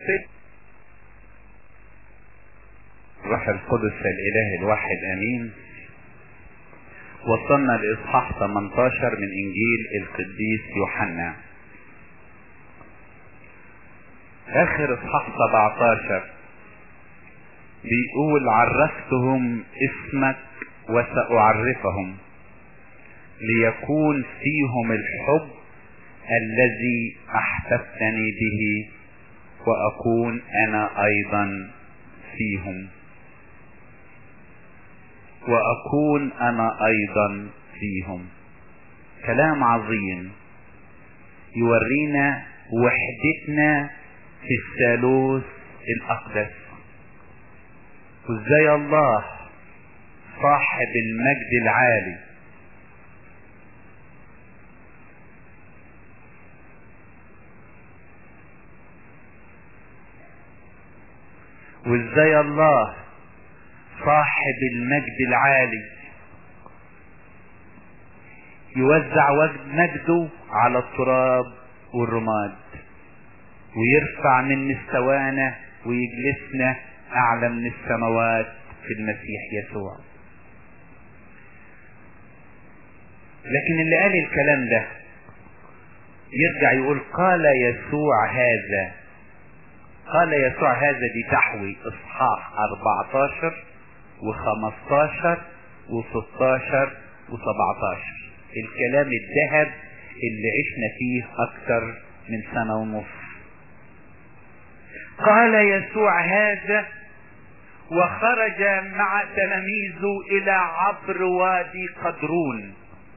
روح القدس الإله الواحد أمين وصلنا لإصحاح 18 من إنجيل القديس يوحنا آخر إصحاح 17 بيقول عرفتهم اسمك وسأعرفهم ليكون فيهم الحب الذي أحببتني به وأكون أنا أيضا فيهم وأكون أنا أيضا فيهم كلام عظيم يورينا وحدتنا في الثالوث الأقدس وازاي الله صاحب المجد العالي وازاي الله صاحب المجد العالي يوزع مجده على التراب والرماد ويرفع من مستوانا ويجلسنا اعلى من السماوات في المسيح يسوع لكن اللي قال الكلام ده يرجع يقول قال يسوع هذا قال يسوع هذا دي تحوي اصحاح 14 و15 و16 و17 الكلام الذهب اللي عشنا فيه اكتر من سنة ونص قال يسوع هذا وخرج مع تلاميذه الى عبر وادي قدرون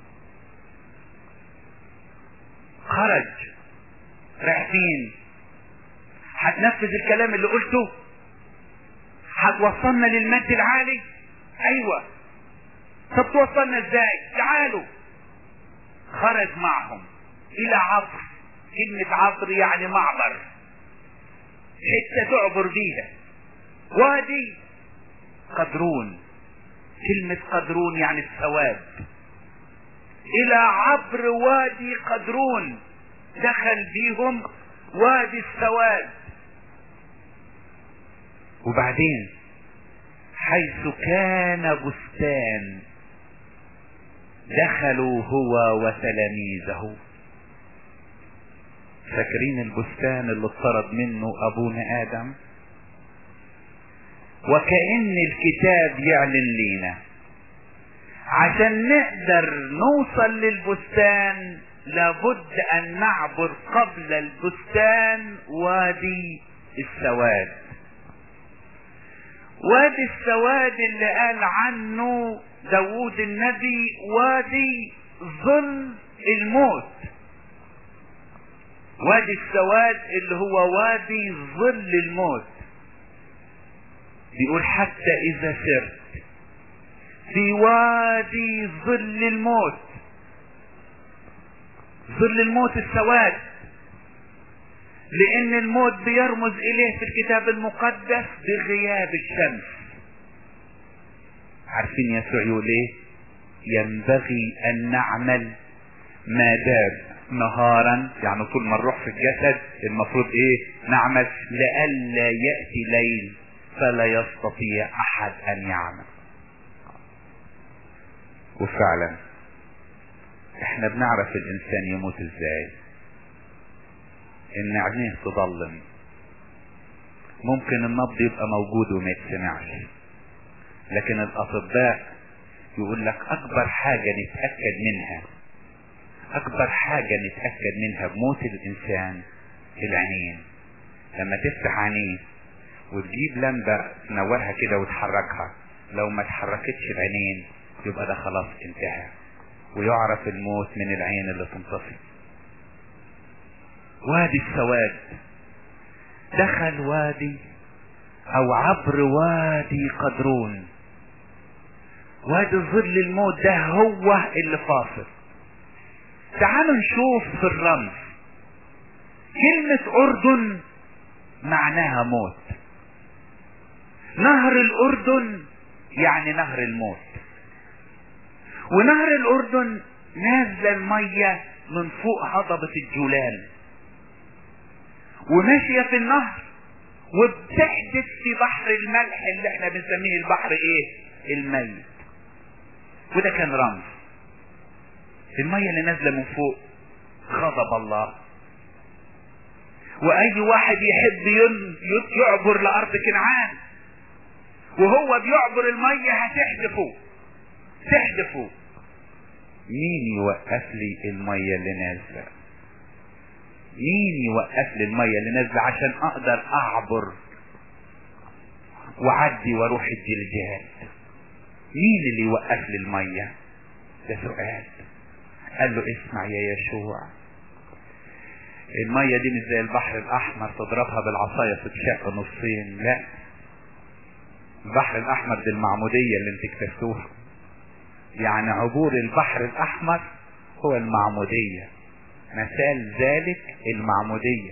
خرج رايح فين هتنفذ الكلام اللي قلته هتوصلنا للمجد العالي ايوه طب توصلنا ازاي تعالوا خرج معهم الى عبر كلمة عبر يعني معبر حتة تعبر بيها وادي قدرون كلمة قدرون يعني السواد الى عبر وادي قدرون دخل بيهم وادي السواد وبعدين حيث كان بستان دخلوا هو وتلاميذه فاكرين البستان اللي اطرد منه ابونا ادم وكأن الكتاب يعلن لينا عشان نقدر نوصل للبستان لابد ان نعبر قبل البستان وادي السواد وادي السواد اللي قال عنه داوود النبي وادي ظل الموت وادي السواد اللي هو وادي ظل الموت بيقول حتى اذا سرت في وادي ظل الموت ظل الموت السواد لان الموت بيرمز اليه في الكتاب المقدس بغياب الشمس عارفين يسوع يقول ايه ينبغي ان نعمل ما دام نهارا يعني طول ما نروح في الجسد المفروض ايه نعمل لئلا يأتي ليل فلا يستطيع احد ان يعمل وفعلا احنا بنعرف الانسان يموت ازاي ان عينيه تضلم ممكن النبض يبقى موجود وما يتسمعش لكن الاطباء يقول لك اكبر حاجة نتأكد منها اكبر حاجة نتأكد منها بموت الانسان العينين لما تفتح عينيه وتجيب لمبة تنورها كده وتحركها لو ما تحركتش العينين يبقى ده خلاص انتهى ويعرف الموت من العين اللي تنطفي وادي السواد دخل وادي او عبر وادي قدرون وادي ظل الموت ده هو اللي فاصل تعالوا نشوف في الرمز كلمة اردن معناها موت نهر الاردن يعني نهر الموت ونهر الاردن نازله الميه من فوق هضبة الجولان وماشية في النهر وبتحدث في بحر الملح اللي احنا بنسميه البحر ايه الميت وده كان رمز المية اللي نازلة من فوق غضب الله واي واحد يحب يعبر لارض كنعان وهو بيعبر المية هتحدفه تحدفه مين يوقف لي المية اللي نازلة مين يوقف لي المية اللي نازلة عشان اقدر اعبر وعدي واروح الجلجال مين اللي يوقف لي المية ده سؤال قال له اسمع يا يشوع المية دي مش زي البحر الاحمر تضربها بالعصاية تتشق نصين لا البحر الاحمر دي المعمودية اللي انت اكتشفتوها يعني عبور البحر الاحمر هو المعمودية مثال ذلك المعمودية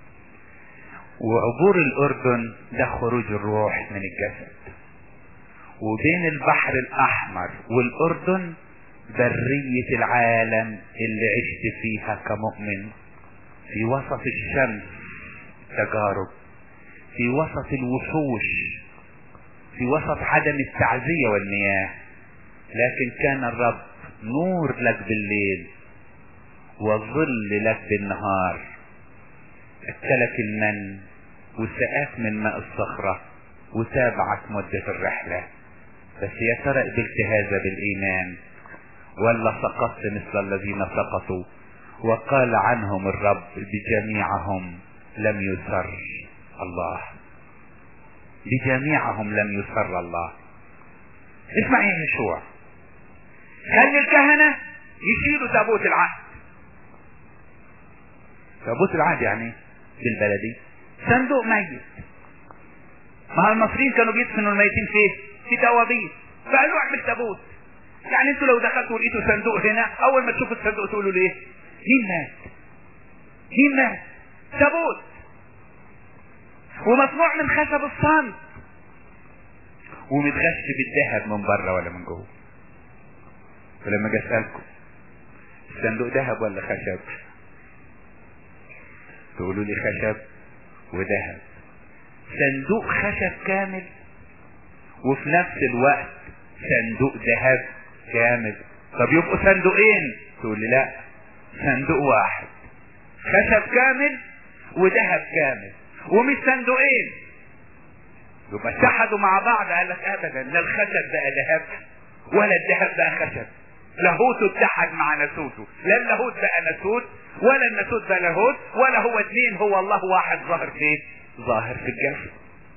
وعبور الاردن ده خروج الروح من الجسد وبين البحر الاحمر والاردن برية العالم اللي عشت فيها كمؤمن في وسط الشمس تجارب في وسط الوحوش في وسط عدم التعزية والمياه لكن كان الرب نور لك بالليل وظل لك بالنهار اكلك المن وسقاك من ماء الصخرة وتابعك مدة الرحلة بس يا ترى قبلت هذا بالإيمان ولا سقطت مثل الذين سقطوا وقال عنهم الرب بجميعهم لم يسر الله بجميعهم لم يسر الله اسمع يا يشوع خلي الكهنة يشيلوا تابوت العهد تابوت العهد يعني بالبلدي صندوق ميت ما المصريين كانوا بيدفنوا الميتين فين في توابيت فقالوا اعمل تابوت يعني انتوا لو دخلتوا ولقيتوا صندوق هنا اول ما تشوفوا الصندوق تقولوا ليه مين مات مين مات تابوت ومصنوع من خشب الصمت ومتغش بالذهب من بره ولا من جوه فلما اجي اسالكم الصندوق ذهب ولا خشب تقولوا لي خشب وذهب صندوق خشب كامل وفي نفس الوقت صندوق ذهب كامل طب يبقوا صندوقين تقول لي لا صندوق واحد خشب كامل وذهب كامل ومش صندوقين يبقى اتحدوا مع بعض قال لك ابدا لا الخشب بقى ذهب ولا الذهب بقى خشب لاهوته اتحد مع ناسوته لا اللاهوت بقى ناسوت ولا الناسوت بقى لاهوت ولا هو اثنين هو الله واحد ظاهر فين ظاهر في الجسد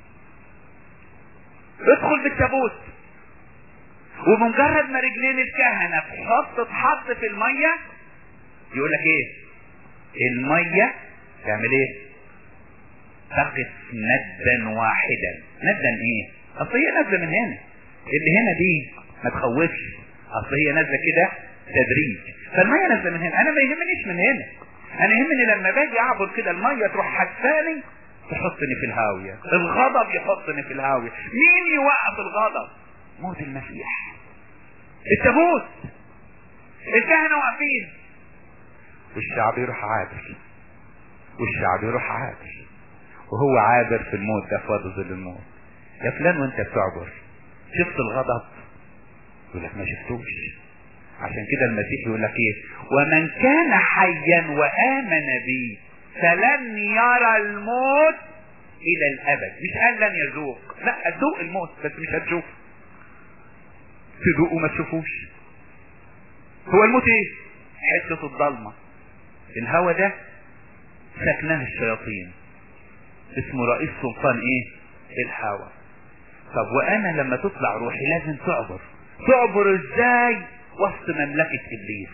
ادخل بالتابوت وبمجرد ما رجلين الكهنه تحط تحط في الميه يقول لك ايه الميه تعمل ايه تقف ندا واحدا ندا ايه اصل هي نازله من هنا اللي هنا دي ما تخوفش اصل هي نازله كده تدريج فالميه نازله من هنا انا ما يهمنيش من هنا انا يهمني لما باجي اعبر كده الميه تروح حساني تحطني في الهاوية الغضب يحطني في الهاوية مين يوقف الغضب موت المسيح التابوت الكهنة واقفين والشعب يروح عابر والشعب يروح عابر وهو عابر في الموت ده في وادي ظل الموت يا فلان وانت بتعبر شفت الغضب يقول لك ما شفتوش عشان كده المسيح يقول لك ايه ومن كان حيا وامن بي فلن يرى الموت الى الابد مش قال لن يذوق لا تذوق الموت بس مش هتشوف تذوقه ما تشوفوش هو الموت ايه حته الضلمه الهوى ده سكناه الشياطين اسمه رئيس سلطان ايه الهوى طب وانا لما تطلع روحي لازم تعبر تعبر ازاي وسط مملكة ابليس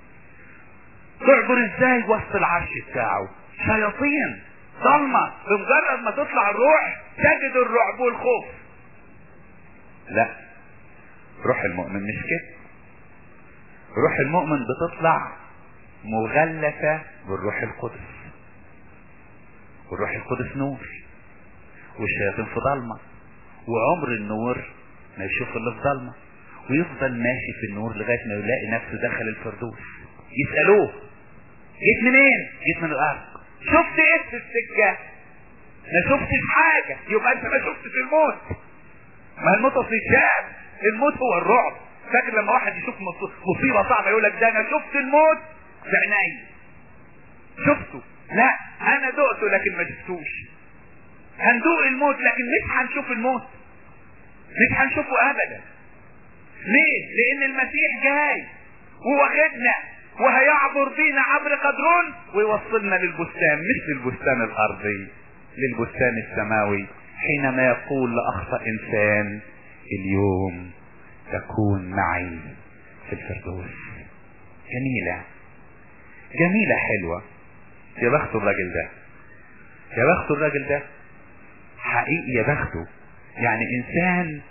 تعبر ازاي وسط العرش بتاعه شياطين ضلمة بمجرد ما تطلع الروح تجد الرعب والخوف لا روح المؤمن مش كده روح المؤمن بتطلع مغلفة بالروح القدس والروح القدس نور والشياطين في ضلمة وعمر النور ما يشوف اللي في ضلمة ويفضل ماشي في النور لغاية ما يلاقي نفسه دخل الفردوس يسألوه جيت منين؟ جيت من الأرض شفت ايه في السكة؟ ما شفتش حاجة يبقى انت ما شفتش الموت ما الموت اصل شاب الموت هو الرعب فاكر لما واحد يشوف مصيبة صعبة يقول لك ده انا شفت الموت في عيني شفته لا انا دقته لكن ما شفتوش هندوق الموت لكن مش هنشوف الموت مش هنشوفه ابدا ليه لان المسيح جاي وواخدنا وهيعبر بينا عبر قدرون ويوصلنا للبستان مش للبستان الارضي للبستان السماوي حينما يقول لاخطا انسان اليوم تكون معي في الفردوس جميلة جميلة حلوة يا بخت الراجل ده يا بخت الراجل ده حقيقي يا بخته يعني انسان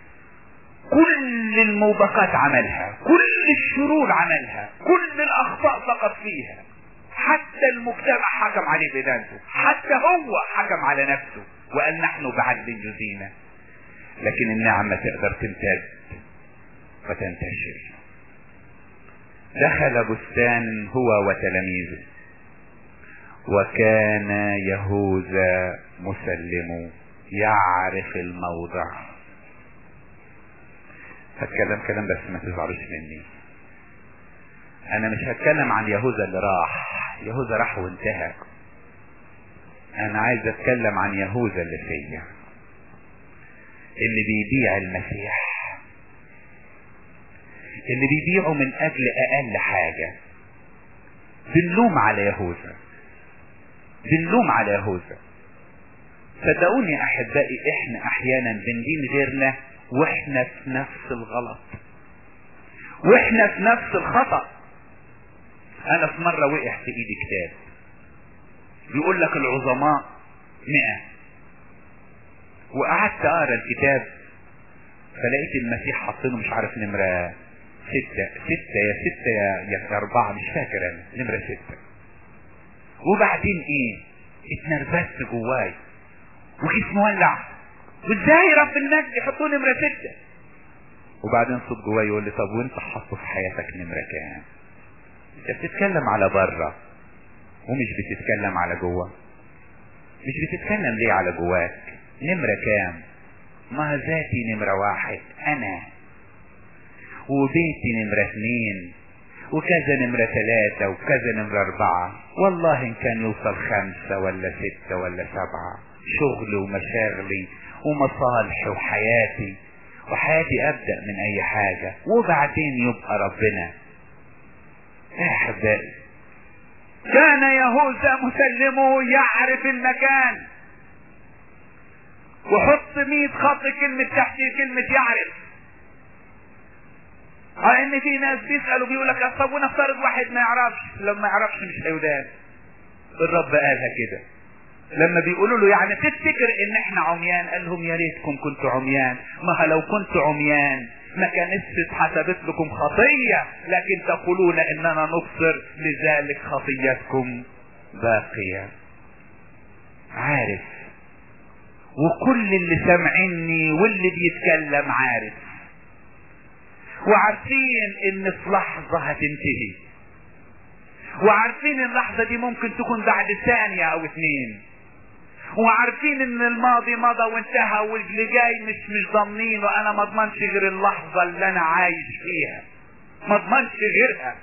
كل الموبقات عملها كل الشرور عملها كل الاخطاء سقط فيها حتى المجتمع حكم عليه بدانته حتى هو حكم على نفسه وقال نحن بعدل جزينا لكن النعمة تقدر تمتد وتنتشر دخل بستان هو وتلاميذه وكان يهوذا مسلم يعرف الموضع هتكلم كلام بس ما تزعلوش مني انا مش هتكلم عن يهوذا اللي راح يهوذا راح وانتهى انا عايز اتكلم عن يهوذا اللي فيا اللي بيبيع المسيح اللي بيبيعه من اجل اقل حاجة بنلوم على يهوذا بنلوم على يهوذا صدقوني يا احبائي احنا احيانا بندين غيرنا واحنا في نفس الغلط واحنا في نفس الخطأ انا في مرة وقع في ايدي كتاب بيقول لك العظماء مئة وقعدت اقرا الكتاب فلقيت المسيح حاطينه مش عارف نمرة ستة ستة يا ستة يا, يا أربعة مش فاكر أنا نمرة ستة وبعدين إيه اتنرفزت جواي وكيس مولع وازاي رب المجد يحطوه نمرة ستة وبعدين صوت جواي يقول لي طب وانت حاطه في حياتك نمرة كام انت بتتكلم على بره ومش بتتكلم على جوه مش بتتكلم ليه على جواك نمرة كام ما ذاتي نمرة واحد انا وبيتي نمرة اثنين وكذا نمرة ثلاثة وكذا نمرة اربعة والله ان كان يوصل خمسة ولا ستة ولا سبعة شغلي ومشاغلي ومصالحي وحياتي وحياتي ابدأ من اي حاجة وبعدين يبقى ربنا يا احبائي كان يهوذا مسلمه يعرف المكان وحط مية خط كلمة تحت كلمة يعرف اه ان في ناس بيسألوا بيقول لك طب ونفترض واحد ما يعرفش لو ما يعرفش مش هيودان الرب قالها كده لما بيقولوا له يعني تفتكر ان احنا عميان قال لهم يا ريتكم كنتوا عميان ما لو كنتوا عميان ما كانتش اتحسبت لكم خطية لكن تقولون اننا نبصر لذلك خطيتكم باقية عارف وكل اللي سامعني واللي بيتكلم عارف وعارفين ان في لحظة هتنتهي وعارفين اللحظة دي ممكن تكون بعد ثانية او اتنين وعارفين ان الماضي مضى وانتهى واللي جاي مش مش ضامنين وانا ما اضمنش غير اللحظة اللي انا عايش فيها ما اضمنش غيرها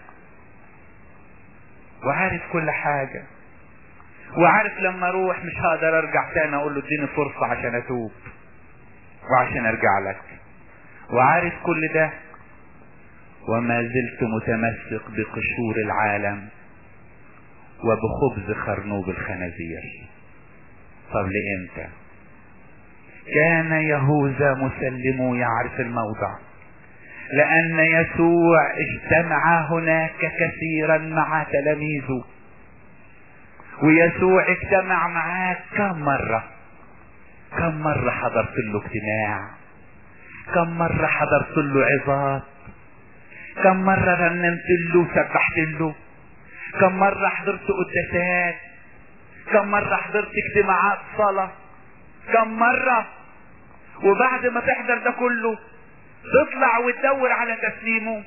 وعارف كل حاجة وعارف لما اروح مش هقدر ارجع تاني اقول له اديني فرصة عشان اتوب وعشان ارجع لك وعارف كل ده وما زلت متمسك بقشور العالم وبخبز خرنوب الخنازير طب لامتى كان يهوذا مسلم يعرف الموضع لان يسوع اجتمع هناك كثيرا مع تلاميذه ويسوع اجتمع معاه كم مرة كم مرة حضرت له اجتماع كم مرة حضرت له عظات كم مرة رنمت له وسبحت له كم مرة حضرت قداسات كم مرة حضرت اجتماعات صلاة كم مرة وبعد ما تحضر ده كله تطلع وتدور على تسليمه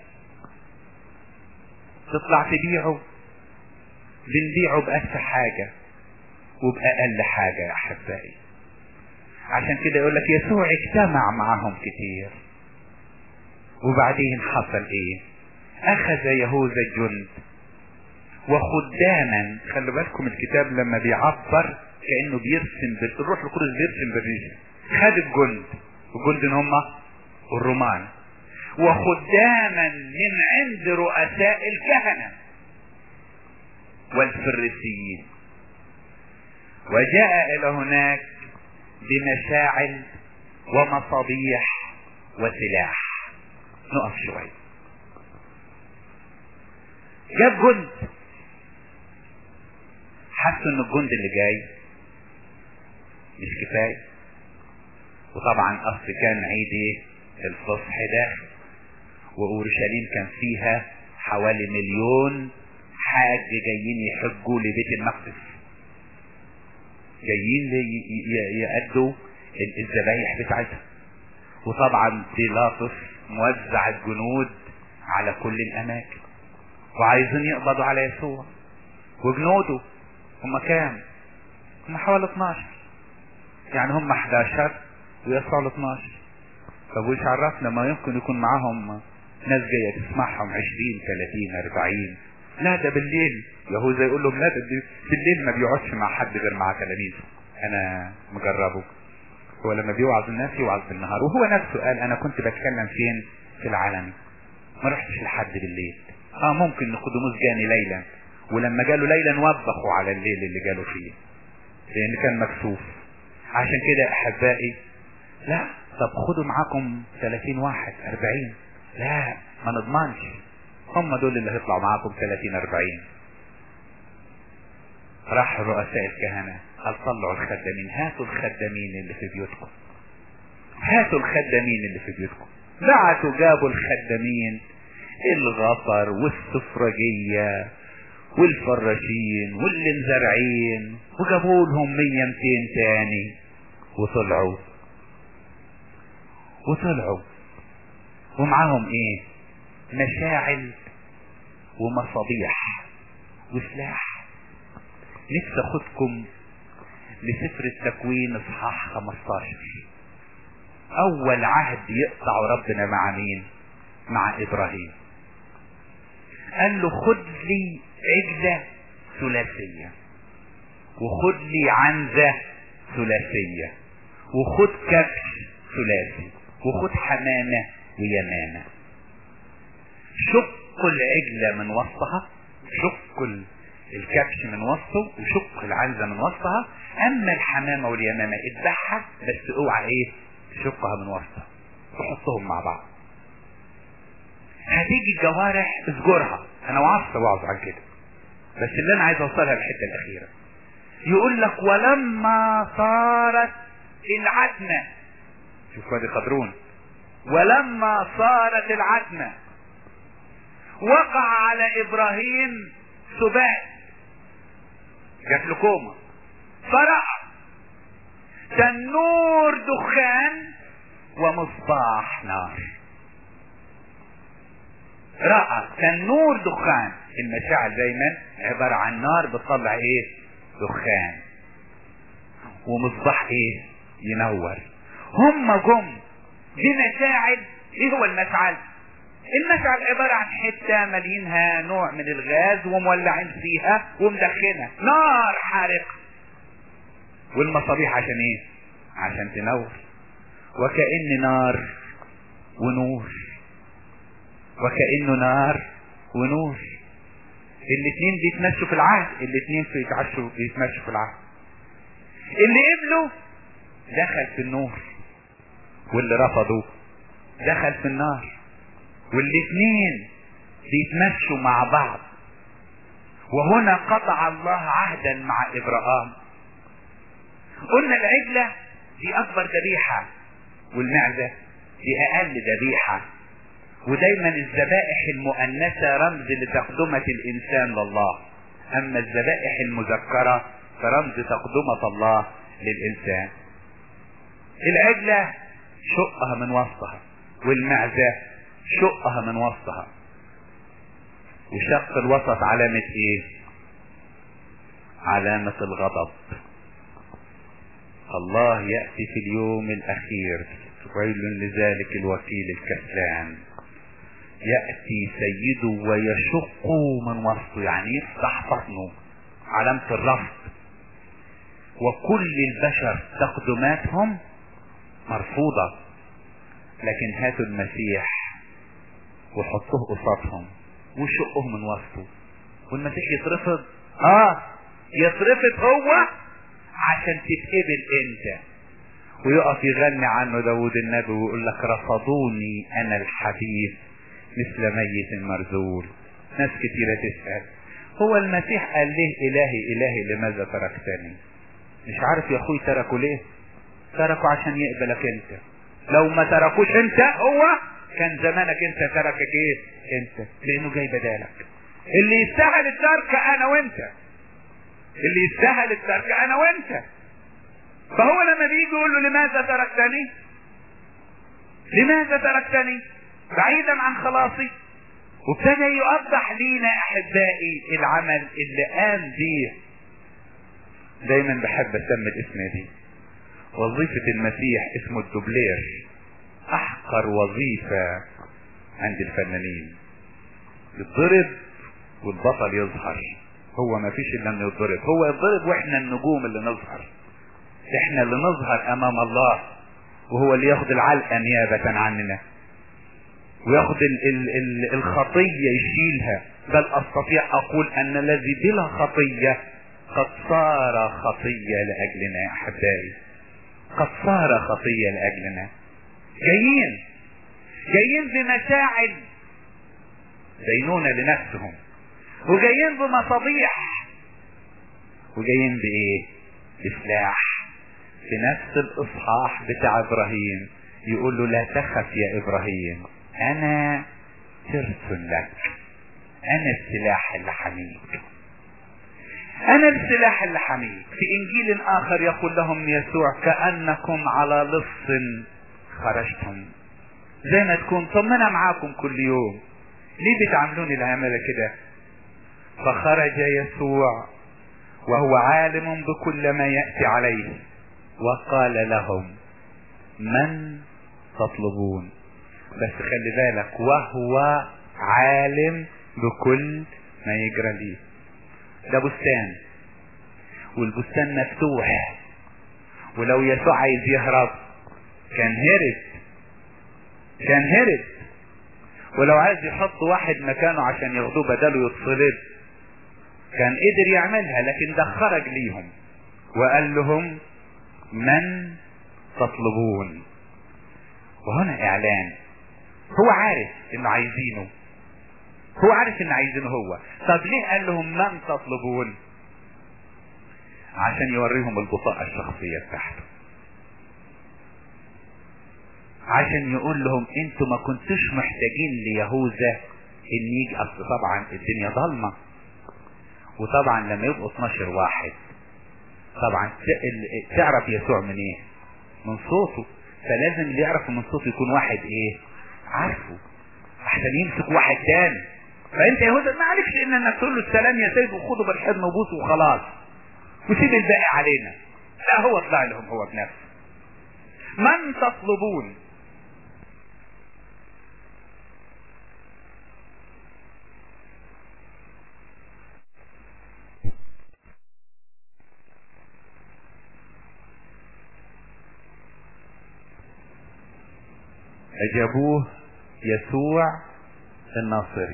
تطلع تبيعه بنبيعه بأسى حاجة وبأقل حاجة يا أحبائي عشان كده يقول لك يسوع اجتمع معهم كتير وبعدين حصل ايه اخذ يهوذا الجند وخداما خلي بالكم الكتاب لما بيعبر كانه بيرسم بالروح القدس بيرسم بالريشه خد الجند الجند ان هم الرومان وخداما من عند رؤساء الكهنه والفريسيين وجاء الى هناك بمشاعل ومصابيح وسلاح نقف شوية جاب جند حسوا ان الجند اللي جاي مش كفاية وطبعا اصل كان عيد ايه الفصح داخل واورشليم كان فيها حوالي مليون حاج جايين يحجوا لبيت المقدس جايين يأدوا الذبايح بتاعتها وطبعا بيلاطس موزع الجنود على كل الاماكن وعايزين يقبضوا على يسوع وجنوده هم كام هم حوالي 12 يعني هم 11 ويسوع 12 طب وش عرفنا ما يمكن يكون معاهم ناس جايه تسمعهم 20 30 40 لا ده بالليل يهوذا يقول لهم لا ده بالليل ما بيقعدش مع حد غير مع تلاميذه انا مجربه هو لما بيوعظ الناس يوعظ بالنهار وهو نفسه قال انا كنت بتكلم فين في العالم ما رحتش لحد بالليل اه ممكن نقدموس جاني ليلا ولما جاله ليلا وبخوا على الليل اللي جاله فيه لان كان مكسوف عشان كده يا احبائي لا طب خدوا معاكم 30 واحد 40 لا ما نضمنش هم دول اللي هيطلعوا معاكم 30 40 راح رؤساء الكهنة قال طلعوا الخدامين هاتوا الخدامين اللي في بيوتكم هاتوا الخدامين اللي في بيوتكم بعتوا جابوا الخدامين الغفر والسفرجية والفراشين واللي مزرعين وجابوا لهم مية ميتين تاني وطلعوا وطلعوا ومعاهم ايه مشاعل ومصابيح وسلاح نفسي اخدكم لسفر التكوين اصحاح 15 اول عهد يقطع ربنا مع مين مع ابراهيم قال له خد لي عجلة ثلاثية وخد لي عنزة ثلاثية وخد كبش ثلاثي وخد حمامة ويمامة شق العجلة من وسطها شق الكبش من وسطه وشق العنزة من وسطها اما الحمامة واليمامة اذبحها بس اوعى ايه تشقها من وسطها تحطهم مع بعض هتيجي الجوارح اسجرها انا وعظت وعظ عن كده بس اللي انا عايز اوصلها الحته الاخيره يقول لك ولما صارت العتمه شوف وادي قدرون ولما صارت العتمه وقع على ابراهيم سبات جات له كوما فرأى تنور دخان ومصباح نار رأى تنور دخان المشاعر دايما عبارة عن نار بتطلع ايه دخان ومصباح ايه ينور هم جم بمشاعل ايه هو المشعل المشعل عبارة عن حتة مالينها نوع من الغاز ومولعين فيها ومدخنة نار حارقة والمصابيح عشان ايه عشان تنور وكأن نار ونور وكأنه نار ونور الاثنين بيتمشوا في العهد الاثنين بيتعشوا بيتمشوا في العهد اللي قبله دخل في النور واللي رفضه دخل في النار والاثنين بيتمشوا مع بعض وهنا قطع الله عهدا مع ابراهام قلنا العجلة دي اكبر ذبيحة والمعزة دي اقل ذبيحة ودايما الذبائح المؤنثة رمز لتقدمة الانسان لله اما الذبائح المذكرة فرمز تقدمة الله للانسان العجلة شقها من وسطها والمعزة شقها من وسطها وشق الوسط علامة ايه علامة الغضب الله يأتي في اليوم الأخير ويل لذلك الوكيل الكسلان يأتي سيده ويشق من وسطه يعني يفتح بطنه علامة الرفض وكل البشر تقدماتهم مرفوضة لكن هاتوا المسيح وحطوه قصادهم وشقه من وسطه والمسيح يترفض اه يترفض هو عشان تتقبل انت ويقف يغني عنه داود النبي ويقول لك رفضوني انا الحبيب مثل ميت مرزول ناس كتيرة تسأل هو المسيح قال ليه الهي الهي لماذا تركتني مش عارف يا اخوي تركوا ليه تركوا عشان يقبلك انت لو ما تركوش انت هو كان زمانك انت تركك ايه انت لانه جاي بدالك اللي يستاهل الترك انا وانت اللي يستاهل الترك انا وانت فهو لما بيجي يقول له لماذا تركتني لماذا تركتني بعيدا عن خلاصي وابتدى يوضح لينا احبائي العمل اللي قام بيه دايما بحب اسمي الاسم دي وظيفة المسيح اسمه الدوبلير احقر وظيفة عند الفنانين يتضرب والبطل يظهر هو ما فيش الا انه يتضرب هو يتضرب واحنا النجوم اللي نظهر احنا اللي نظهر امام الله وهو اللي ياخد العلقة نيابة عننا وياخد ال ال ال الخطية يشيلها بل استطيع اقول ان الذي بلا خطية قد صار خطية لاجلنا يا احبائي قد صار خطية لاجلنا جايين جايين بمشاعل دينونة لنفسهم وجايين بمصابيح وجايين بايه بسلاح في نفس الاصحاح بتاع ابراهيم يقول له لا تخف يا ابراهيم انا ترس لك انا السلاح اللي حميك انا السلاح اللي حميك في انجيل اخر يقول لهم يسوع كانكم على لص خرجتم زي ما تكون طب ما انا معاكم كل يوم ليه بتعاملوني العمالة كده فخرج يسوع وهو عالم بكل ما يأتي عليه وقال لهم من تطلبون بس خلي بالك وهو عالم بكل ما يجرى ليه ده بستان والبستان مفتوح ولو يسوع عايز يهرب كان هرب كان هرب ولو عايز يحط واحد مكانه عشان ياخدوه بداله يتصلب كان قدر يعملها لكن ده خرج ليهم وقال لهم من تطلبون وهنا اعلان هو عارف انه عايزينه هو عارف انه عايزينه هو طب ليه قال لهم من تطلبون عشان يوريهم البطاقة الشخصية بتاعته عشان يقول لهم انتوا ما كنتوش محتاجين ليهوذا ان يجي اصل طبعا الدنيا ضلمه وطبعا لما يبقوا 12 واحد طبعا تعرف يسوع من ايه من صوته فلازم اللي يعرف من صوته يكون واحد ايه عارفه احسن يمسك واحد تاني فانت يهوذا ما عليكش ان انك تقول له السلام يا سيد وخده بالحضن وبوسه وخلاص وسيب الباقي علينا لا هو طلع لهم هو بنفسه من تطلبون أجابوه يسوع الناصري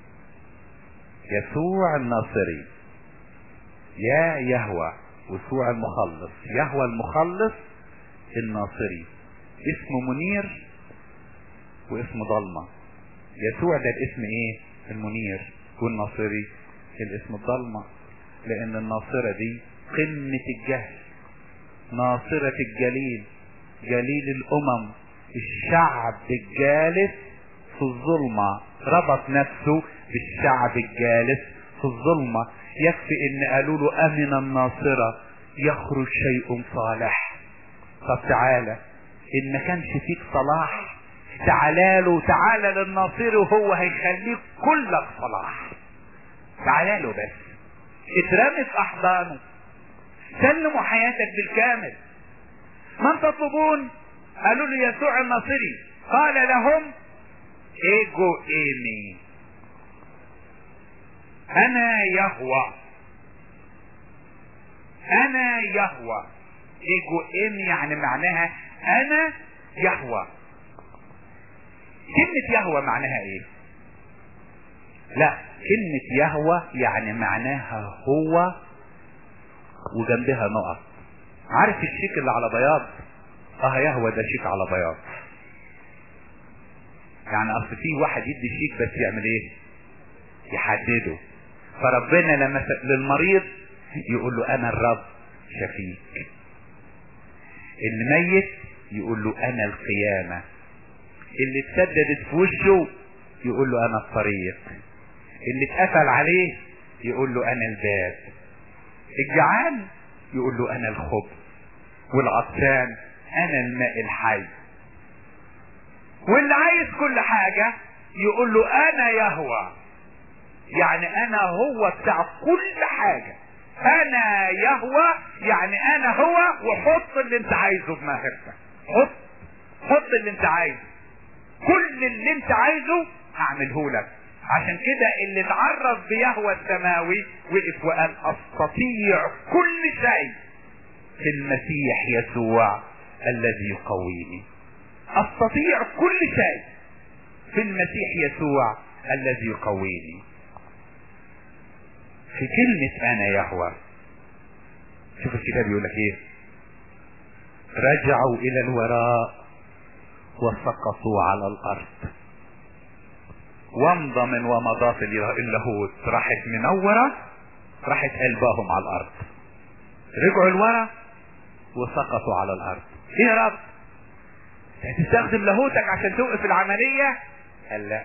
يسوع الناصري يا يهوى يسوع المخلص يهوى المخلص الناصري اسمه منير واسمه ضلمة يسوع ده الاسم ايه المنير والناصري الاسم الضلمة لان الناصرة دي قمة الجهل ناصرة الجليل جليل الامم الشعب الجالس في الظلمة ربط نفسه بالشعب الجالس في الظلمة يكفي ان قالوا له امن الناصرة يخرج شيء صالح طب تعالى ان ما كانش فيك صلاح تعالى له تعالى للناصري وهو هيخليك كلك صلاح تعالى له بس اترمي في احضانه سلموا حياتك بالكامل من تطلبون قالوا له يسوع الناصري قال لهم ايجو ايمي انا يهوى انا يهوى ايجو ايمي يعني معناها انا يهوى كلمة يهوى معناها ايه لا كلمة يهوى يعني معناها هو وجنبها نقط عارف الشيك اللي على بياض اه يهوى ده شيك على بياض يعني اصل في واحد يدي شيك بس يعمل ايه يحدده فربنا لما للمريض يقول له انا الرب شفيك الميت يقول له انا القيامة اللي اتسددت في وشه يقول له انا الطريق اللي اتقفل عليه يقول له انا الباب الجعان يقول له انا الخبز والعطشان انا الماء الحي واللي عايز كل حاجة يقول له انا يهوى يعني انا هو بتاع كل حاجة انا يهوى يعني انا هو وحط اللي انت عايزه في ماهرتك حط حط اللي انت عايزه كل اللي انت عايزه هعمله لك عشان كده اللي اتعرف بيهوى السماوي وقف وقال استطيع كل شيء في المسيح يسوع الذي يقويني استطيع كل شيء في المسيح يسوع الذي يقويني في كلمة انا يهوى شوف الكتاب يقول لك ايه رجعوا الى الوراء وسقطوا على الارض وامضى من ومضات اللاهوت راحت منورة راحت قلبهم على الارض رجعوا لورا وسقطوا على الارض ايه يا رب هتستخدم لاهوتك عشان توقف العملية قال لا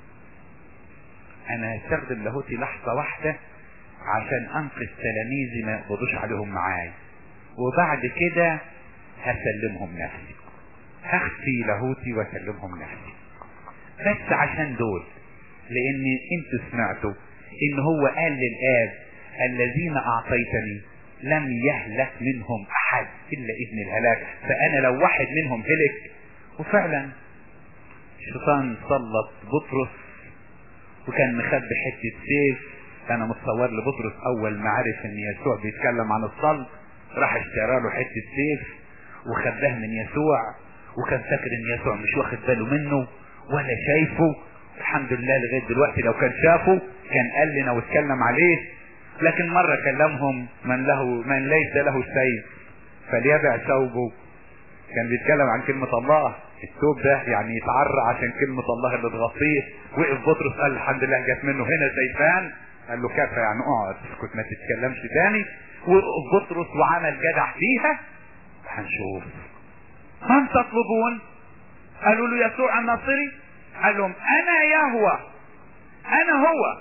انا هستخدم لاهوتي لحظة واحدة عشان انقذ تلاميذي ما يقبضوش عليهم معاي وبعد كده هسلمهم نفسي هخفي لاهوتي واسلمهم نفسي بس عشان دول لان انتوا سمعتوا ان هو قال للاب الذين اعطيتني لم يهلك منهم احد الا ابن الهلاك فانا لو واحد منهم هلك وفعلا الشيطان سلط بطرس وكان مخبي حته سيف انا متصور لبطرس اول ما عرف ان يسوع بيتكلم عن الصلب راح اشترى له حته سيف وخباه من يسوع وكان فاكر ان يسوع مش واخد باله منه ولا شايفه الحمد لله لغايه دلوقتي لو كان شافه كان قال لنا واتكلم عليه لكن مرة كلمهم من له من ليس له سيف فليبع ثوبه كان بيتكلم عن كلمة الله الثوب ده يعني يتعرى عشان كلمة الله اللي تغطيه وقف بطرس قال الحمد لله جت منه هنا سيفان قال له كفى يعني اقعد اسكت ما تتكلمش تاني وقف بطرس وعمل جدع فيها هنشوف من تطلبون قالوا له يسوع الناصري قال لهم انا يهوى انا هو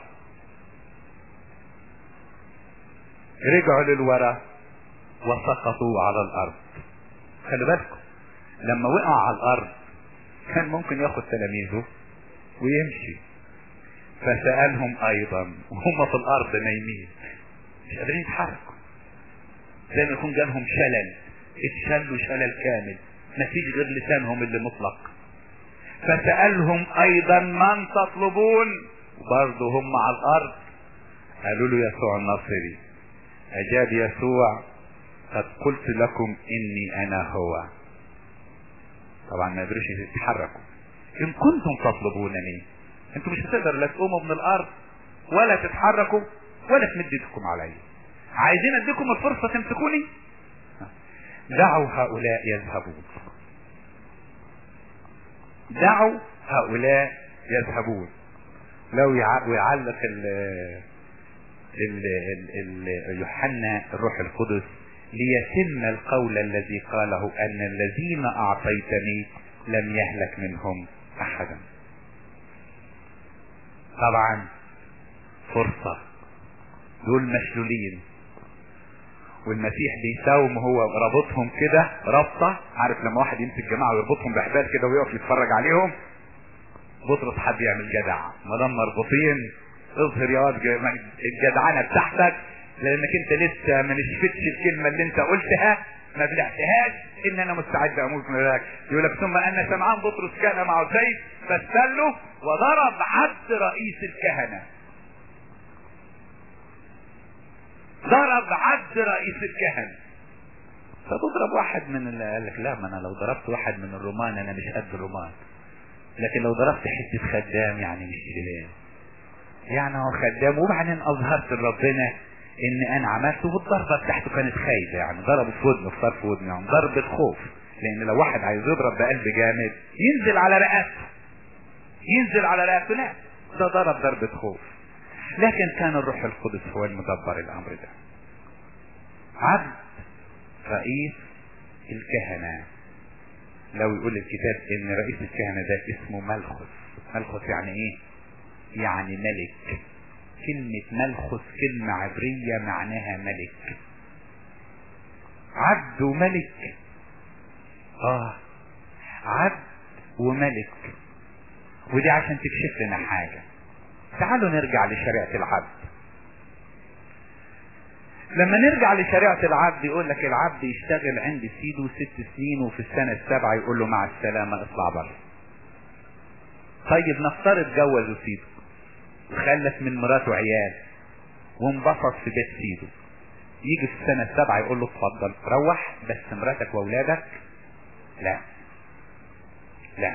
رجعوا للورا وسقطوا على الارض خلي بالكم لما وقع على الارض كان ممكن ياخد تلاميذه ويمشي فسألهم ايضا وهم في الارض نايمين مش قادرين يتحركوا زي ما يكون جالهم شلل اتشلوا شلل كامل مفيش غير لسانهم اللي مطلق فسألهم ايضا من تطلبون برضه هم على الارض قالوا له يسوع الناصري اجاب يسوع قد قلت لكم اني انا هو طبعا ما يقدروش يتحركوا ان كنتم تطلبونني انتم مش هتقدروا لا تقوموا من الارض ولا تتحركوا ولا تمد ايدكم علي عايزين اديكم الفرصه تمسكوني دعوا هؤلاء يذهبون دعوا هؤلاء يذهبون لو يعلق ال ال ال ال يوحنا الروح القدس ليتم القول الذي قاله ان الذين اعطيتني لم يهلك منهم احدا طبعا فرصة دول مشلولين والمسيح بيساوم هو رابطهم كده رابطة عارف لما واحد يمسك جماعة ويربطهم بحبال كده ويقف يتفرج عليهم بطرس حد يعمل جدع ما دام مربوطين اظهر يا واد الجدعنة بتاعتك لانك انت لسه ما نشفتش الكلمة اللي انت قلتها ما بلعتهاش ان انا مستعد اموت من ذلك يقول لك ثم ان سمعان بطرس كان معه سيف فاستله وضرب عبد رئيس الكهنه ضرب عبد رئيس الكهنه فتضرب واحد من اللي قال لك لا ما انا لو ضربت واحد من الرومان انا مش قد الرومان لكن لو ضربت حته خدام يعني مش كده يعني هو خدام وبعدين اظهرت لربنا ان انا عملته والضربه بتاعته كانت خايبه يعني ضربه في ودنه في طرف ودنه يعني ضربه خوف لان لو واحد عايز يضرب بقلب جامد ينزل على رقبته ينزل على رقبته لا ده ضرب ضربه خوف لكن كان الروح القدس هو المدبر الامر ده عبد رئيس الكهنه لو يقول الكتاب ان رئيس الكهنه ده اسمه ملخص ملخص يعني ايه يعني ملك كلمة ملخص كلمة عبرية معناها ملك عبد وملك اه عبد وملك ودي عشان تكشف لنا حاجة تعالوا نرجع لشريعة العبد لما نرجع لشريعة العبد يقول لك العبد يشتغل عند سيده ست سنين وفي السنة السابعة يقول له مع السلامة اطلع بره طيب نفترض جوزوا سيده وخلف من مراته عيال وانبسط في بيت سيده يجي في السنة السابعة يقول له اتفضل روح بس مراتك واولادك لا لا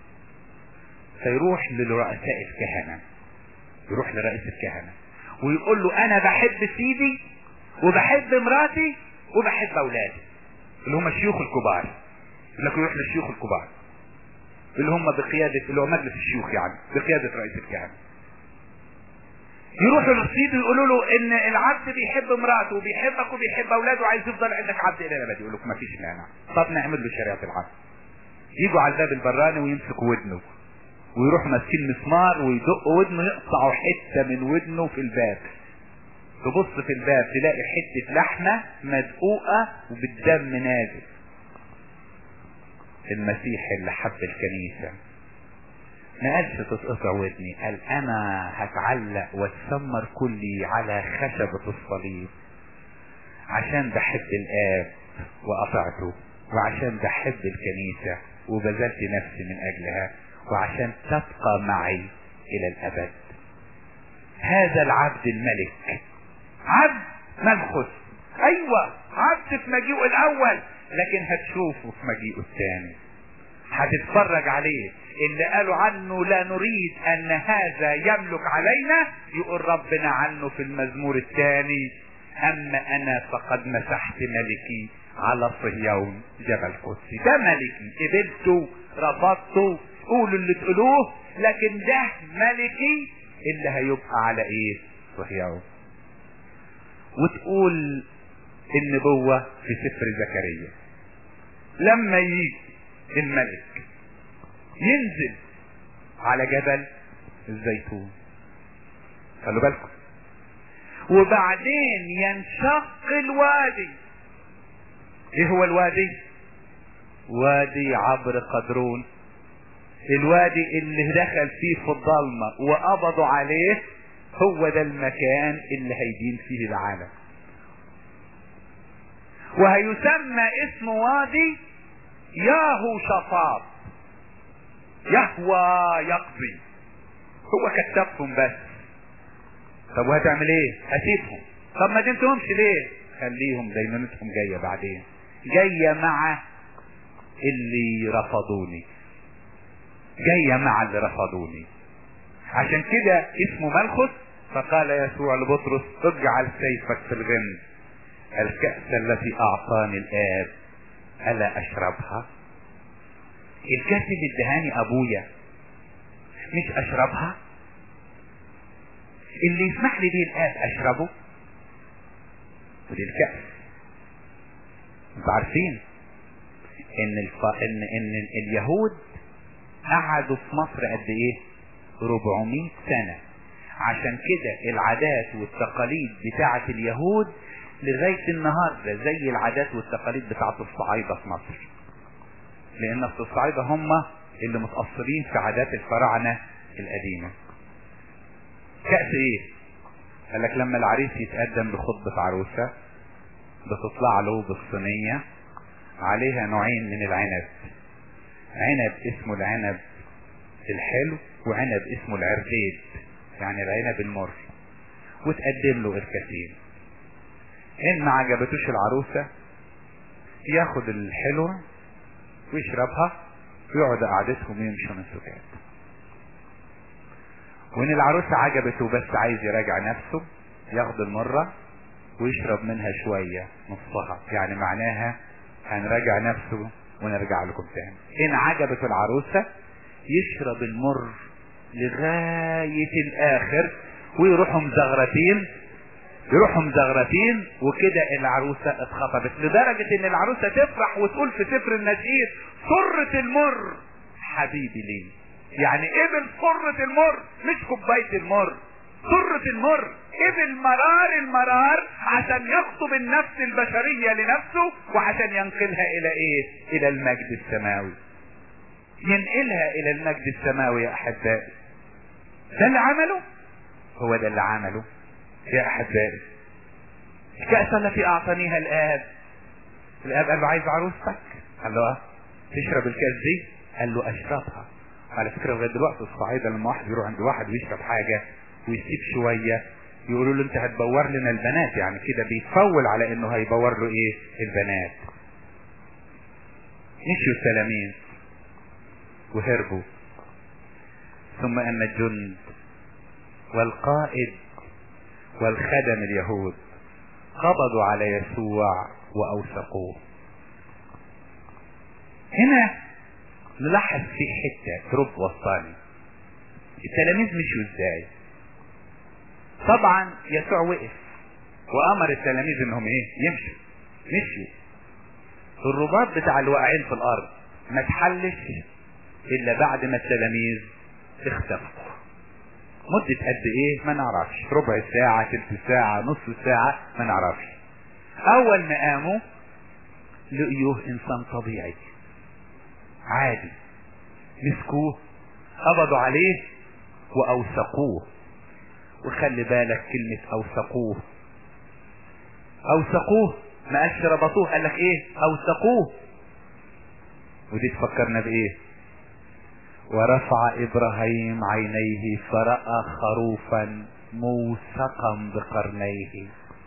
فيروح لرؤساء الكهنة يروح لرئيس الكهنة ويقول له انا بحب سيدي وبحب مراتي وبحب اولادي اللي هم الشيوخ الكبار يقول لك يروح للشيوخ الكبار اللي هم بقيادة اللي هو مجلس الشيوخ يعني بقيادة رئيس الكهنة يروحوا للسيد ويقولوا له ان العبد بيحب مراته وبيحبك وبيحب اولاده وعايز يفضل عندك عبد الى الابد يقول لك ما فيش مانع طب نعمل له شريعه العبد يجوا على الباب البراني ويمسكوا ودنه ويروح ماسكين مسمار ويدقوا ودنه يقطعوا حته من ودنه في الباب تبص في الباب تلاقي حته لحمه مدقوقه وبالدم نازل المسيح اللي حب الكنيسه ما قالش تتقطع ودني قال انا هتعلق واتسمر كلي على خشبة الصليب عشان بحب الاب وقطعته وعشان بحب الكنيسة وبذلت نفسي من اجلها وعشان تبقى معي الى الابد هذا العبد الملك عبد ملخص ايوه عبد في مجيئه الاول لكن هتشوفه في مجيئه الثاني هتتفرج عليه اللي قالوا عنه لا نريد ان هذا يملك علينا يقول ربنا عنه في المزمور الثاني اما انا فقد مسحت ملكي على صهيون جبل قدسي ده ملكي قبلته رفضته قولوا اللي تقولوه لكن ده ملكي اللي هيبقى على ايه صهيون وتقول النبوة في سفر زكريا لما يجي الملك ينزل على جبل الزيتون خلوا بالكم وبعدين ينشق الوادي ايه هو الوادي وادي عبر قدرون الوادي اللي دخل فيه في الضلمة وقبضوا عليه هو ده المكان اللي هيدين فيه العالم وهيسمى اسم وادي ياهو شطاب يهوى يقضي هو كتبهم بس طب وهتعمل ايه هسيبهم طب ما دينتهمش ليه خليهم دينونتهم جايه بعدين جايه مع اللي رفضوني جايه مع اللي رفضوني عشان كده اسمه ملخص فقال يسوع لبطرس اجعل سيفك في الغمد الكأس التي اعطاني الاب الا اشربها الكأس اللي ادهاني ابويا مش اشربها اللي يسمح لي بيه الاب اشربه ودي الكأس انتوا عارفين ان الف... ان ان اليهود قعدوا في مصر قد ايه 400 سنة عشان كده العادات والتقاليد بتاعة اليهود لغاية النهاردة زي العادات والتقاليد بتاعة الصعايدة في مصر لان الصعايدة هم اللي متأثرين في عادات الفراعنة القديمة كأس ايه قال لك لما العريس يتقدم لخطبة عروسة بتطلع له بالصينية عليها نوعين من العنب عنب اسمه العنب الحلو وعنب اسمه العرقيد يعني العنب المر وتقدم له الكثير ان ما عجبتوش العروسة ياخد الحلوة ويشربها ويقعد قعدتهم ويمشوا من سكات وان العروسة عجبته بس عايز يراجع نفسه ياخد المرة ويشرب منها شوية نصها يعني معناها هنراجع نفسه ونرجع لكم تاني ان عجبت العروسة يشرب المر لغاية الاخر ويروحوا مزغرتين يروحوا مزغرتين وكده العروسة اتخطبت لدرجة ان العروسة تفرح وتقول في سفر النشيد سرة المر حبيبي ليه يعني قبل سرة المر مش كوباية المر سرة المر قبل مرار المرار عشان يخطب النفس البشرية لنفسه وعشان ينقلها الى ايه الى المجد السماوي ينقلها الى المجد السماوي يا احبائي ده اللي عمله هو ده اللي عمله يا احبائي الكأس التي اعطانيها الاب الاب قال له عايز عروستك قال له اه تشرب الكأس دي قال له اشربها على فكرة لغاية دلوقتي الصعايدة لما واحد يروح عند واحد ويشرب حاجة ويسيب شوية يقولوا له انت هتبور لنا البنات يعني كده بيتفول على انه هيبور له ايه البنات مشوا التلاميذ وهربوا ثم ان الجند والقائد والخدم اليهود قبضوا على يسوع واوثقوه هنا نلاحظ في حتة رب وسطاني التلاميذ مشوا ازاي طبعا يسوع وقف وامر التلاميذ انهم ايه يمشوا مشوا الرباط بتاع الواقعين في الارض ما اتحلش الا بعد ما التلاميذ اختفوا مدة قد ايه ما نعرفش ربع ساعة تلت ساعة نص ساعة ما نعرفش اول ما قاموا لقيوه انسان طبيعي عادي مسكوه قبضوا عليه واوثقوه وخلي بالك كلمة اوثقوه اوثقوه ما قالش ربطوه قال لك ايه اوثقوه ودي تفكرنا بايه ورفع ابراهيم عينيه فرأى خروفا موثقا بقرنيه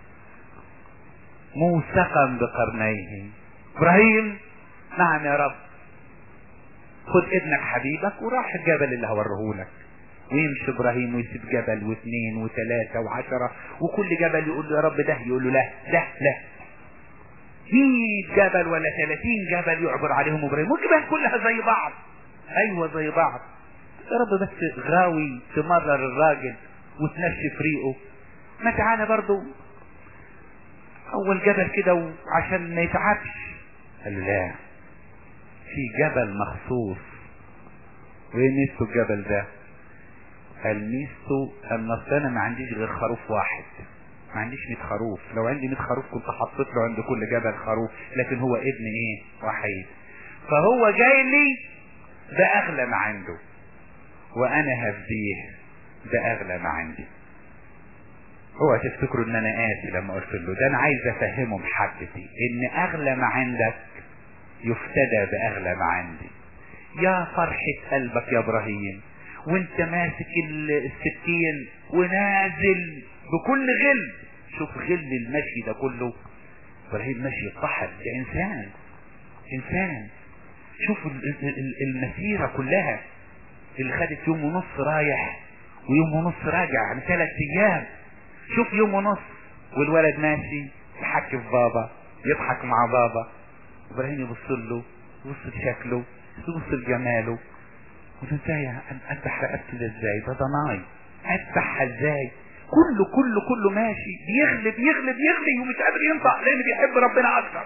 موثقا بقرنيه ابراهيم نعم يا رب خد ابنك حبيبك وراح الجبل اللي هوريهولك ويمشي ابراهيم ويسيب جبل واثنين وثلاثة وعشرة وكل جبل يقول له يا رب ده يقول له لا ده لا مية جبل ولا ثلاثين جبل يعبر عليهم ابراهيم والجبال كلها زي بعض ايوه زي بعض يا رب بس غاوي تمرر الراجل وتنشف ريقه ما تعالى برضو اول جبل كده وعشان ما يتعبش قال له لا في جبل مخصوص وايه ميزته الجبل ده قال ميزته ان اصل انا ما عنديش غير خروف واحد ما عنديش 100 خروف لو عندي 100 خروف كنت حطيت له عند كل جبل خروف لكن هو ابن ايه وحيد فهو جاي لي باغلى ما عنده وانا هفديه باغلى ما عندي اوعى تفتكروا ان انا قاسي لما قلت له ده انا عايز افهمه محبتي ان اغلى ما عندك يفتدى باغلى ما عندي يا فرحة قلبك يا ابراهيم وانت ماسك السكين ونازل بكل غل شوف غل المشي ده كله ابراهيم ماشي يطحن ده انسان انسان شوف المسيرة كلها اللي خدت يوم ونص رايح ويوم ونص راجع يعني ثلاث ايام شوف يوم ونص والولد ماشي يحكي في بابا يضحك مع بابا ابراهيم يبص له يبص لشكله يبص لجماله وتنتهي افتح رقبتي ده ازاي ده ضناي افتحها ازاي كله كله كله ماشي بيغلب يغلب يغلب ومش قادر ينطق لان بيحب ربنا اكتر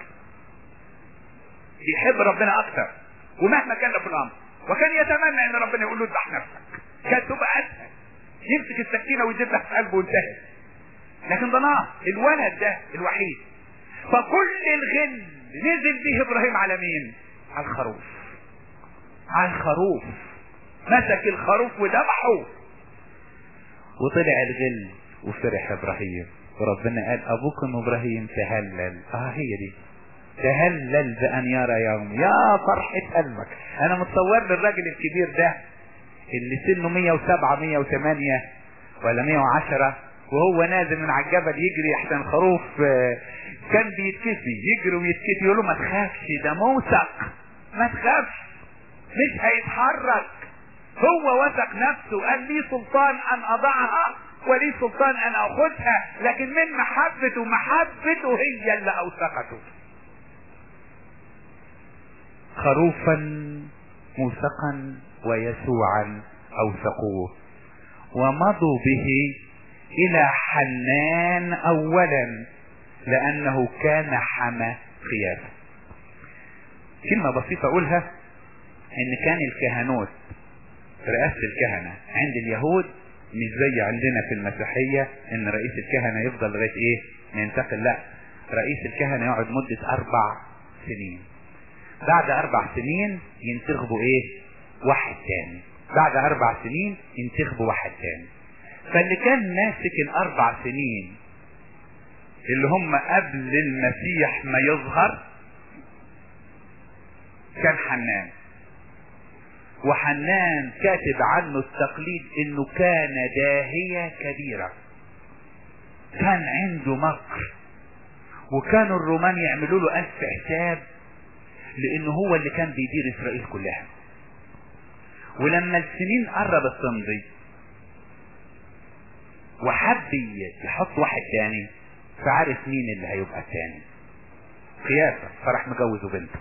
بيحب ربنا اكتر ومهما كان له في الامر وكان يتمنى ان ربنا يقول له اذبح نفسك كانت تبقى اسهل يمسك السكينه ويجيبها في قلبه وانتهت لكن ضناه الولد ده الوحيد فكل الغل نزل به ابراهيم على مين على الخروف على الخروف مسك الخروف وذبحه وطلع الغل وفرح ابراهيم وربنا قال ابوكم ابراهيم تهلل اه هي دي تهلل بأن يرى يوم يا فرحة قلبك أنا متصور للراجل الكبير ده اللي سنه 107 108 ولا 110 وهو نازل من على الجبل يجري احسن خروف كان بيتكفي يجري ويتكفي يقول له ما تخافش ده موثق ما تخافش مش هيتحرك هو وثق نفسه قال لي سلطان ان اضعها ولي سلطان ان اخذها لكن من محبته محبته هي اللي اوثقته خروفا موثقا ويسوعا اوثقوه ومضوا به الى حنان اولا لانه كان حمى خيافه كلمة بسيطة اقولها ان كان الكهنوت رئاسة الكهنة عند اليهود مش زي عندنا في المسيحية ان رئيس الكهنة يفضل لغاية ايه ينتقل لا رئيس الكهنة يقعد مدة اربع سنين بعد اربع سنين ينتخبوا ايه واحد تاني بعد اربع سنين ينتخبوا واحد تاني فاللي كان ماسك الاربع سنين اللي هم قبل المسيح ما يظهر كان حنان وحنان كاتب عنه التقليد انه كان داهية كبيرة كان عنده مكر وكانوا الرومان يعملوا له الف حساب لانه هو اللي كان بيدير اسرائيل كلها ولما السنين قربت تمضي وحب يحط واحد تاني فعارف مين اللي هيبقى التاني قياسة فراح مجوزه بنته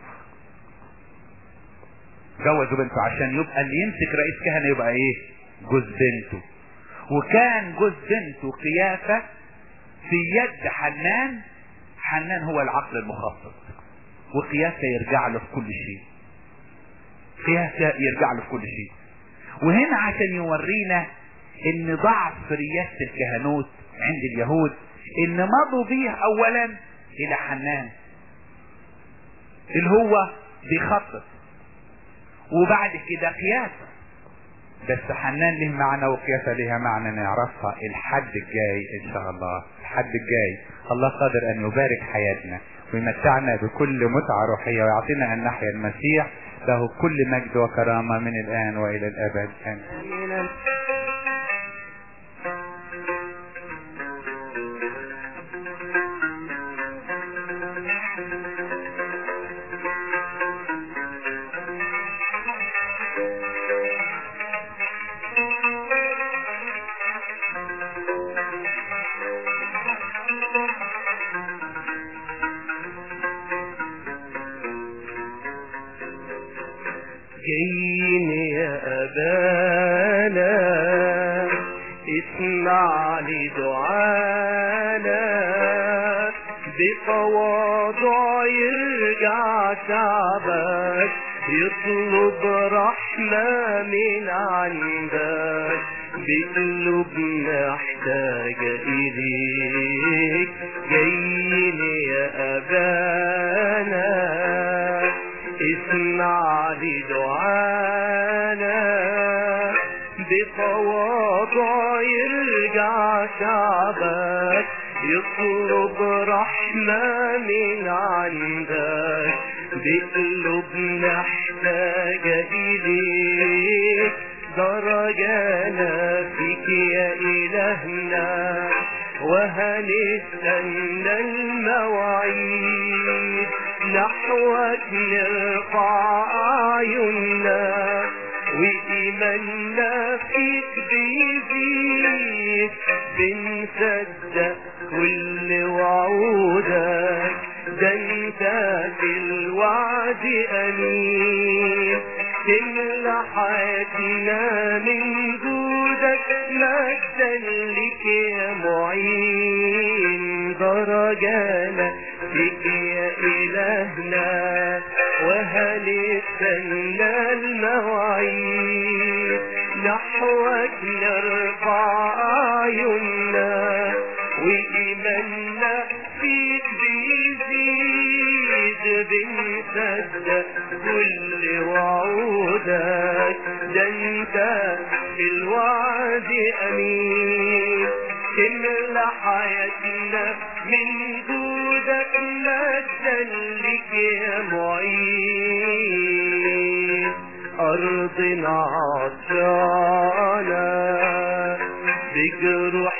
جوزوا بنته عشان يبقى اللي يمسك رئيس كهنة يبقى ايه جوز بنته وكان جوز بنته قيافة في يد حنان حنان هو العقل المخطط وقياسة يرجع له في كل شيء قياسة يرجع له في كل شيء وهنا عشان يورينا ان ضعف رياسة الكهنوت عند اليهود ان مضوا بيه اولا الى حنان اللي هو بيخطط وبعد كده قياسة بس حنان له معنى وقياسة لها معنى نعرفها الحد الجاي ان شاء الله الحد الجاي الله قادر ان يبارك حياتنا ويمتعنا بكل متعة روحية ويعطينا ان نحيا المسيح له كل مجد وكرامة من الان والى الابد امين جايين يا أبانا اسمع لدعانا بتواضع يرجع شعبك يطلب رحمة من عندك بقلوب محتاجة إليك جايين يا أبانا اسمع لدعانا بتواضع يرجع شعبك يطلب رحمة من عندك بقلوب محتاجة إليك درجانا فيك يا إلهنا وهنستنى المواعيد نحوك نرفع أعيننا وإيماننا فيك بيزيد بنصدق كل وعودك ده انت في الوعد امين تملى حياتنا من جودك مجدا لك يا معين درجانا فيك يا إلهنا وهنستنى المواعيد نحوك نرفع أعيننا وإيماننا فيك بيزيد بنصدق كل وعودك ده انت في الوعد امين تملى حياتنا من جودك مجدا لك يا معين أرضنا عطشانة بجروح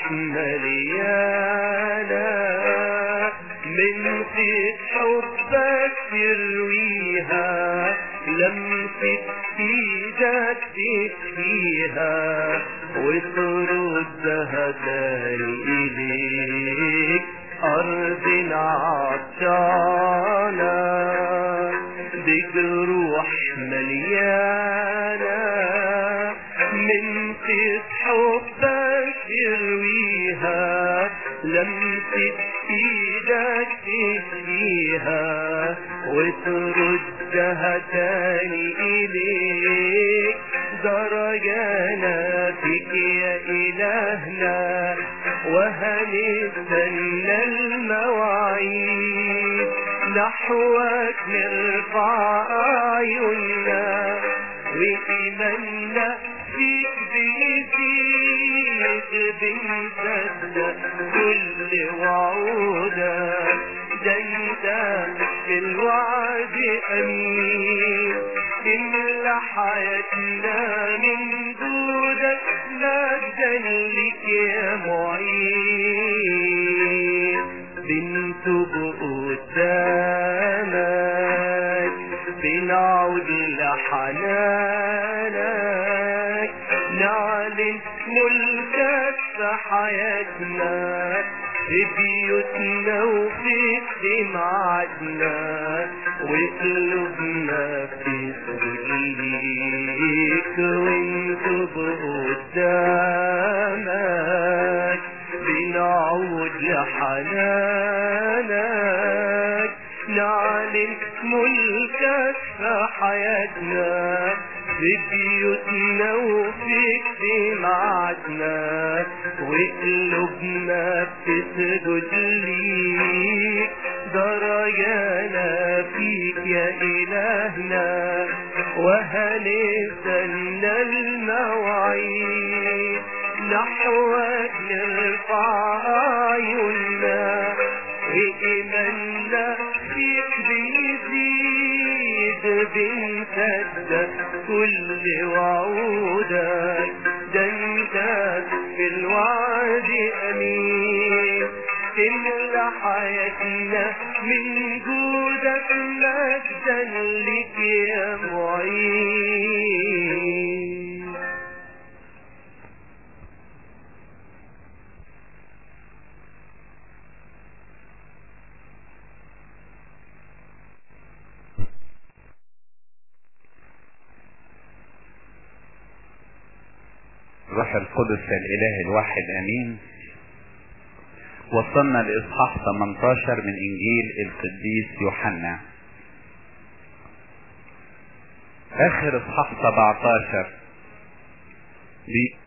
مليانة من فيك حبك ترويها لمسة ايدك تشفيها وتردها تاني اليك ارضنا عطشانة بجروح مليانة من فيك حبك ترويها لمسة ايدك تشفيها وتردها تاني اليك درجانا فيك يا الهنا وهنستنى المواعيد نحوك نرفع عيوننا وإيماننا فيك بيزيد بنصدق كل وعودك ده انت في الوعد امين املى حياتنا من جودك مجدا لك يا معين بنتوب قدامك بنعود لحنانك نعلن ملكك في حياتنا في بيوتنا وفي اجتماعاتنا وقلوبنا في سجليك وانتب قدامك بنعود لحنانك نعلن ملكك في حياتنا في بيوتنا وفي اجتماعاتنا وقلوبنا بتسجد ليك درجانا فيك يا إلهنا وهنستنى المواعيد نحوك نرفع عيوننا وإيماننا فيك بيزيد بنصدق كل وعودك ده انت في الوعد امين املى حياتنا من جودك مجدا لك يا معين روح القدس الاله الواحد امين وصلنا لاصحاح 18 من انجيل القديس يوحنا اخر اصحاح 17 بي